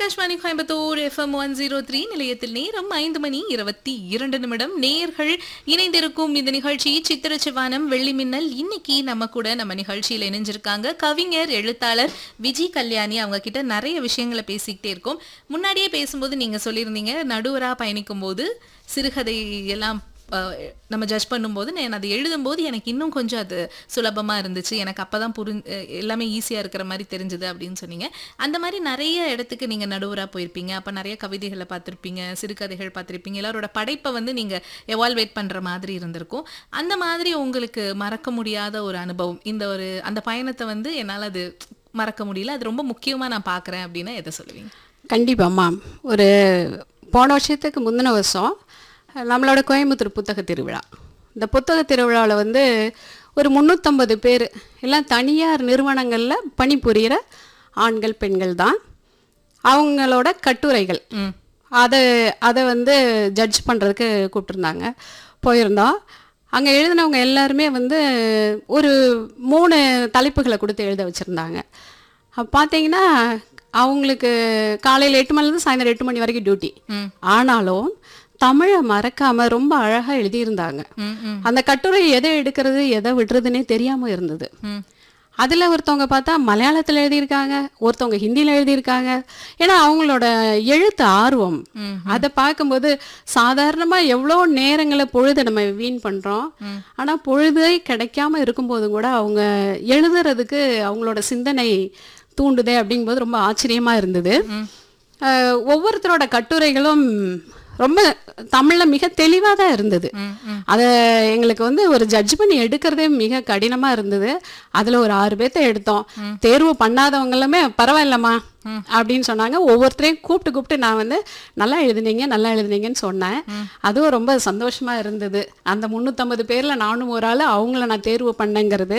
Akashvani Coimbatore F M one zero three நிலையத்தில் நேரம் ஐந்து மணி இருபத்தி இரண்டு நிமிடம் நேர்கள் இணைந்திருக்கும் இந்த நிகழ்ச்சி சித்திர சிவானம் வெள்ளி மின்னல் இன்னைக்கு நம்ம கூட நம்ம நிகழ்ச்சியில் இணைஞ்சிருக்காங்க கவிஞர் எழுத்தாளர் விஜி கல்யாணி அவங்க கிட்ட நிறைய விஷயங்களை பேசிக்கிட்டே இருக்கோம் முன்னாடியே பேசும்போது நீங்க சொல்லியிருந்தீங்க நடுவரா பயணிக்கும் போது சிறுகதை எல்லாம் அஹ், நம்ம ஜட்ஜ் பண்ணும்போது நான் அதை எழுதும்போது எனக்கு இன்னும் கொஞ்சம் அது சுலபமாக இருந்துச்சு எனக்கு அப்போ தான் புரி அஹ், எல்லாமே ஈஸியாக இருக்கிற மாதிரி தெரிஞ்சுது அப்படின்னு சொன்னீங்க அந்த மாதிரி நிறைய இடத்துக்கு நீங்கள் நடுவராக போயிருப்பீங்க அப்போ நிறைய கவிதைகளை பார்த்துருப்பீங்க சிறுகதைகள் பார்த்துருப்பீங்க எல்லாரோட படைப்பை வந்து நீங்கள் எவால்வேட் பண்ணுற மாதிரி இருந்திருக்கும் அந்த மாதிரி உங்களுக்கு மறக்க முடியாத ஒரு அனுபவம் இந்த ஒரு அந்த பயணத்தை வந்து என்னால் அது மறக்க முடியல அது ரொம்ப முக்கியமாக நான் பார்க்குறேன் அப்படின்னா எதை சொல்லுவீங்க கண்டிப்பாம்மா ஒரு போன வருஷத்துக்கு முந்தின வருஷம் நம்மளோட கோயம்புத்தூர் புத்தக திருவிழா இந்த புத்தக திருவிழாவில் வந்து ஒரு முந்நூற்றம்பது பேர் எல்லாம் தனியார் நிறுவனங்களில் பணிபுரிகிற ஆண்கள் பெண்கள் தான் அவங்களோட கட்டுரைகள் ம் அதை அதை வந்து ஜட்ஜ் பண்ணுறதுக்கு கூப்பிட்டுருந்தாங்க போயிருந்தோம் அங்கே எழுதினவங்க எல்லாருமே வந்து ஒரு மூணு தலைப்புகளை கொடுத்து எழுத வச்சுருந்தாங்க அப்போ பார்த்தீங்கன்னா அவங்களுக்கு காலையில் எட்டு மணிலேருந்து சாயந்தரம் எட்டு மணி வரைக்கும் டியூட்டி ம் ஆனாலும் தமிழை மறக்காமல் ரொம்ப அழகாக எழுதியிருந்தாங்க ம் ம் அந்த கட்டுரை எதை எடுக்கிறது எதை விடுறதுனே தெரியாமல் இருந்தது ம் அதில் ஒருத்தவங்க பார்த்தா மலையாளத்தில் எழுதியிருக்காங்க ஒருத்தவங்க ஹிந்தியில் எழுதியிருக்காங்க ஏன்னா அவங்களோட எழுத்து ஆர்வம் ம். அதை பார்க்கும்போது சாதாரணமாக எவ்வளோ நேரங்களை பொழுது நம்ம வீண் பண்ணுறோம் ஆனால் பொழுதே கிடைக்காம இருக்கும்போது கூட அவங்க எழுதுறதுக்கு அவங்களோட சிந்தனை தூண்டுதே அப்படிங்கும்போது ரொம்ப ஆச்சரியமாக இருந்தது அஹ், ஒவ்வொருத்தரோட கட்டுரைகளும் ரொம்ப தமிழில் மிக தெளிவாக தான் இருந்தது ம் ம் அதை எங்களுக்கு வந்து ஒரு ஜட்ஜ் பண்ணி எடுக்கிறதே மிக கடினமா இருந்தது அதுல ஒரு ஆறு பேர்த்த எடுத்தோம் தேர்வு பண்ணாதவங்களுமே பரவாயில்லம்மா அப்படின்னு சொன்னாங்க ஒவ்வொருத்தரையும் கூப்பிட்டு கூப்பிட்டு நான் வந்து நல்லா எழுதுனீங்க நல்லா எழுதுனீங்கன்னு சொன்னேன் அதுவும் ரொம்ப சந்தோஷமா இருந்தது அந்த முந்நூற்றம்பது பேர்ல நானும் ஒரு ஆள் அவங்கள நான் தேர்வு பண்ணேங்கிறது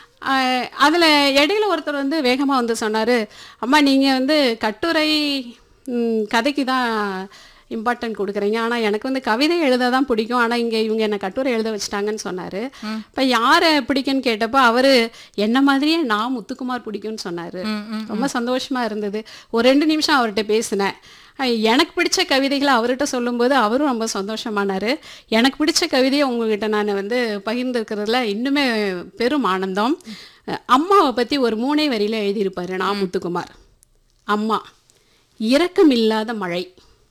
ஆஹ் அதுல இடையில ஒருத்தர் வந்து வேகமா வந்து சொன்னாரு அம்மா நீங்க வந்து கட்டுரை ம், கதைக்கு தான் இம்பார்ட்டன்ட் கொடுக்குறீங்க ஆனால் எனக்கு வந்து கவிதை எழுத தான் பிடிக்கும் ஆனால் இங்கே இவங்க என்னை கட்டுரை எழுத வச்சுட்டாங்கன்னு சொன்னார் இப்போ யாரை பிடிக்கும்னு கேட்டப்போ அவர் என்ன மாதிரியே நான் முத்துக்குமார் பிடிக்கும்னு சொன்னார் ம், ம். ரொம்ப சந்தோஷமா இருந்தது ஒரு ரெண்டு நிமிஷம் அவர்கிட்ட பேசினேன் அஹ் எனக்கு பிடிச்ச கவிதைகளை அவர்கிட்ட சொல்லும்போது அவரும் ரொம்ப சந்தோஷமானார் எனக்கு பிடிச்ச கவிதையை உங்ககிட்ட நான் வந்து பகிர்ந்துருக்கிறதுல இன்னுமே பெரும் ஆனந்தம் அஹ் அம்மாவை பற்றி ஒரு மூணே வரியில எழுதியிருப்பாரு நான் முத்துக்குமார் அம்மா இரக்கமில்லாத மழை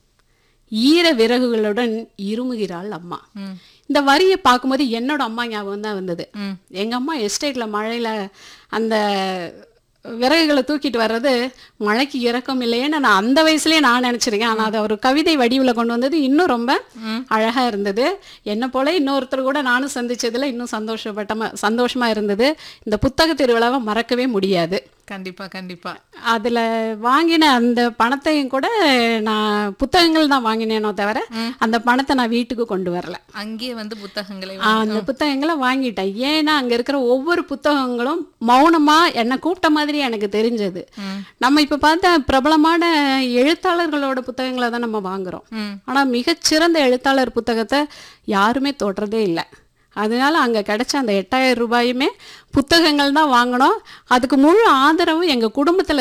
ஈர விறகுகளுடன் இருமுகிறாள் அம்மா ம். இந்த வரியை பார்க்கும்போது என்னோட அம்மா ஞாபகம் தான் வந்தது ம். எங்க அம்மா எஸ்டேட்ல மழையில அந்த விறகுகளை தூக்கிட்டு வர்றது மழைக்கு இறக்கம் இல்லையேன்னு நான் அந்த வயசுலயே நான் நினைச்சிருக்கேன் ஆனா அதை ஒரு கவிதை வடிவுல கொண்டு வந்தது இன்னும் ரொம்ப அழகா இருந்தது என்ன போல இன்னொருத்தர் கூட நானும் சந்திச்சதுல இன்னும் சந்தோஷப்பட்டமா சந்தோஷமா இருந்தது இந்த புத்தக திருவிழாவை மறக்கவே முடியாது கண்டிப்பா கண்டிப்பா அதுல வாங்கின அந்த பணத்தையும் கூட நான் புத்தகங்கள் தான் வாங்கினேனோ தவிர அந்த பணத்தை நான் வீட்டுக்கு கொண்டு வரல அங்கேயே வந்து புத்தகங்களை ஆ, அந்த புத்தகங்களை வாங்கிட்டேன் ஏன்னா அங்க இருக்கிற ஒவ்வொரு புத்தகங்களும் மௌனமா என்னை கூப்பிட்ட மாதிரி எனக்கு தெரிஞ்சது ம். நம்ம இப்ப பார்த்த பிரபலமான எழுத்தாளர்களோட புத்தகங்களை தான் நம்ம வாங்குறோம் ம். ஆனா மிகச்சிறந்த எழுத்தாளர் புத்தகத்தை யாருமே தொடுறதே இல்லை அதனால அங்க கிடைச்ச அந்த எட்டாயிரம் ரூபாயுமே புத்தகங்கள் தான் வாங்கினோம் அதுக்கு முழு ஆதரவும் எங்க குடும்பத்துல